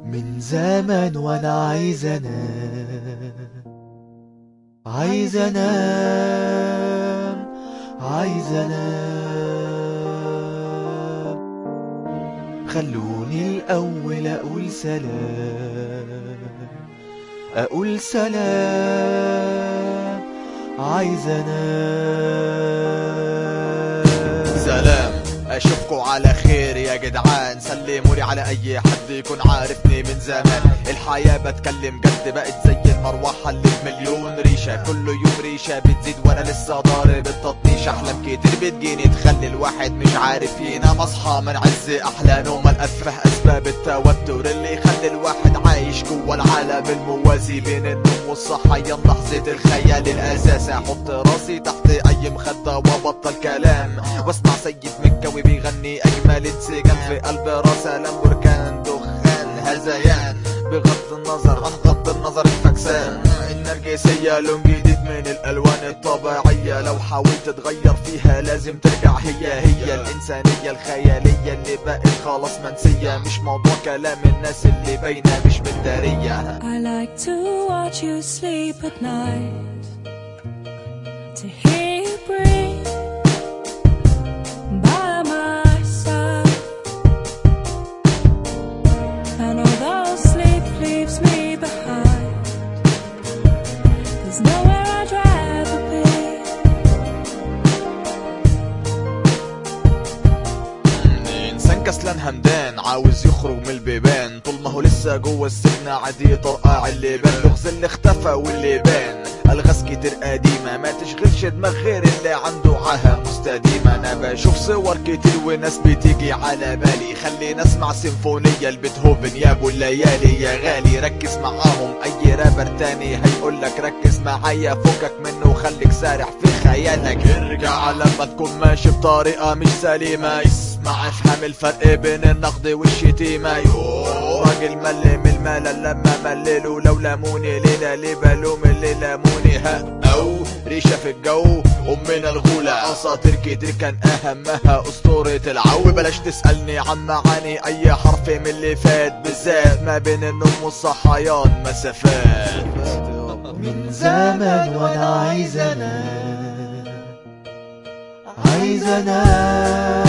من زمان وانا عايز انام عايز انام عايز انام خلوني الاول اقول سلام اقول سلام عايز انام سلام اشوفكوا على خير يا جدعان سلمولي على اي حد يكون عارفني من زمان الحياة بتكلم جد بقت زي المروحة اللي بمليون ريشة كل يوم ريشة بتزيد وانا لسه ضارب التطنيش احلام كتير بتجيني تخلي الواحد مش عارف ينام اصحى من عز احلى نوم الافه اسباب التوتر اللي يخلي الواحد عايش جوه العالم الموازي بين النوم والصحيان لحظة الخيال الاساسي احط راسي تحت اي مخدة وابطل كلام واسمع سيد مكاوي بيغني اجمل انسجام في قلب راسه لامبوركان دخان هذيان بغض النظر عن غض النظر الفكسان النرجسية لون جديد من الالوان الطبيعية لو حاولت تغير فيها لازم ترجع هي هي الانسانية الخيالية اللي بقت خلاص منسية مش موضوع كلام الناس اللي باينة مش مدارية I like to watch you sleep at night, to hear you breathe by my side. And although sleep leaves me behind, there's nowhere I'd rather be. انسان كسلان همدان عاوز يخرج من البيبان طول ما هو لسه جوه السجن عادي طرقع اللي بان لغز اللي اختفى واللي بان الغاز كتير قديمة ما تشغلش دماغ غير اللي عنده عاهة مستديمة انا بشوف صور كتير وناس بتيجي على بالي خلينا اسمع سيمفونية لبيتهوفن يا ابو الليالي يا غالي ركز معاهم اي رابر تاني هيقولك ركز معايا فكك منه وخليك سارح في خيالك ارجع لما تكون ماشي بطريقة مش سليمة اسمع افهم الفرق بين النقد والشتيمة يوه راجل مل من الملل لما مللوا لو لاموني ليلة ليه بلوم اللي لاموني ها او ريشة في الجو امنا الغولة اساطير كتير كان اهمها اسطورة العو بلاش تسألني عن معاني اي حرف من اللي فات بالذات ما بين النوم والصحيان مسافات من زمان وانا عايز انام عايز انام